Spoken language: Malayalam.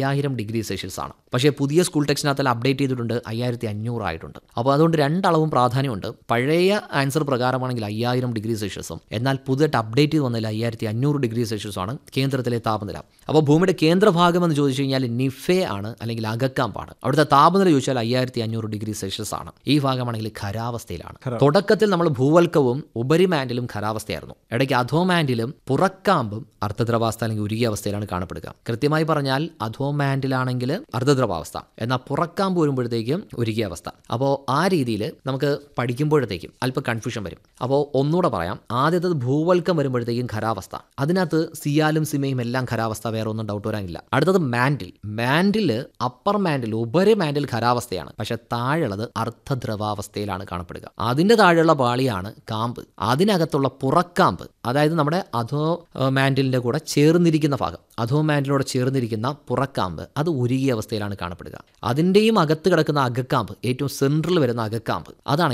അയ്യായിരം ഡിഗ്രി സെൽഷ്യസ് ആണ് പക്ഷേ പുതിയ സ്കൂൾ ടെക്സ്റ്റിനകത്ത് അപ്ഡേറ്റ് ചെയ്തിട്ടുണ്ട് അയ്യായിരത്തി അഞ്ഞൂറായിട്ടുണ്ട് അപ്പോൾ അതുകൊണ്ട് രണ്ടളവും പ്രാധാന്യമുണ്ട് പഴയ ആൻസർ പ്രകാരമാണെങ്കിൽ അയ്യായിരം ഡിഗ്രി സെൽഷ്യസും എന്നാൽ പുതിയതായിട്ട് അപ്ഡേറ്റ് ചെയ്ത് വന്നതിൽ അയ്യായിരത്തി അഞ്ഞൂറ് ഡിഗ്രി സെൽഷ്യസും ആണ് കേന്ദ്രത്തിലെ താപനില അപ്പോൾ ഭൂമിയുടെ കേന്ദ്രഭാഗം എന്ന് ചോദിച്ചു കഴിഞ്ഞാൽ നിഫെ ആണ് അല്ലെങ്കിൽ അകക്കാമ്പാണ് അവിടുത്തെ താപനില ചോദിച്ചാൽ അയ്യായിരത്തി അഞ്ഞൂറ് ഡിഗ്രി സെൽഷ്യസ് ആണ് ഈ ഭാഗമാണെങ്കിൽ ഖരാവസ്ഥയിലാണ് തുടക്കത്തിൽ നമ്മൾ ഭൂവൽക്കവും ഉപരിമാൻഡിലും ഖരാവസ്ഥയായിരുന്നു ഇടയ്ക്ക് അധോമാൻഡിലും പുറക്കാമ്പും അർദ്ധദ്രവാവസ്ഥ അല്ലെങ്കിൽ ഉരുകിയ അവസ്ഥയിലാണ് കാണപ്പെടുക കൃത്യമായി പറഞ്ഞാൽ അധോമാൻഡിലാണെങ്കിൽ അർദ്ധദ്രവാവസ്ഥ എന്നാൽ പുറക്കാമ്പ് വരുമ്പോഴത്തേക്കും ഉരുകിയ അവസ്ഥ അപ്പോൾ ആ രീതിയിൽ നമുക്ക് പഠിക്കുമ്പോഴത്തേക്കും അല്പം കൺഫ്യൂഷൻ വരും അപ്പോൾ ഒന്നുകൂടെ പറയാം ആദ്യത്തത് ഭൂവൽക്കം വരുമ്പോഴത്തേക്കും ഖരാവസ്ഥ അതിനകത്ത് സിയാലും സിമയും എല്ലാം ഖരാവസ്ഥ വേറെ ഒന്നും ഡൗട്ട് വരാനില്ല അടുത്തത് മാൻഡിൽ മാൻഡിൽ അപ്പർ മാൻഡിൽ ഉപരി മാൻഡിൽ ഖരാവസ്ഥയാണ് പക്ഷെ താഴെയുള്ളത് അർദ്ധദ്രവാവസ്ഥയിലാണ് കാണപ്പെടുക അതിന്റെ താഴെയുള്ള പാളിയാണ് കാമ്പ് അതിനകത്തുള്ള പുറക്കാമ്പ് അതായത് നമ്മുടെ അധോ ഏഹ്, മാൻഡിലിന്റെ കൂടെ ചേർന്നിരിക്കുന്ന ഭാഗം അധോ മാൻഡിലോട് ചേർന്നിരിക്കുന്ന പുറക്കാമ്പ് അത് ഉരുകിയ അവസ്ഥയിലാണ് കാണപ്പെടുക അതിൻ്റെയും അകത്ത് കിടക്കുന്ന അകക്കാമ്പ് ഏറ്റവും സെൻട്രൽ വരുന്ന അകക്കാമ്പ് അതാണ്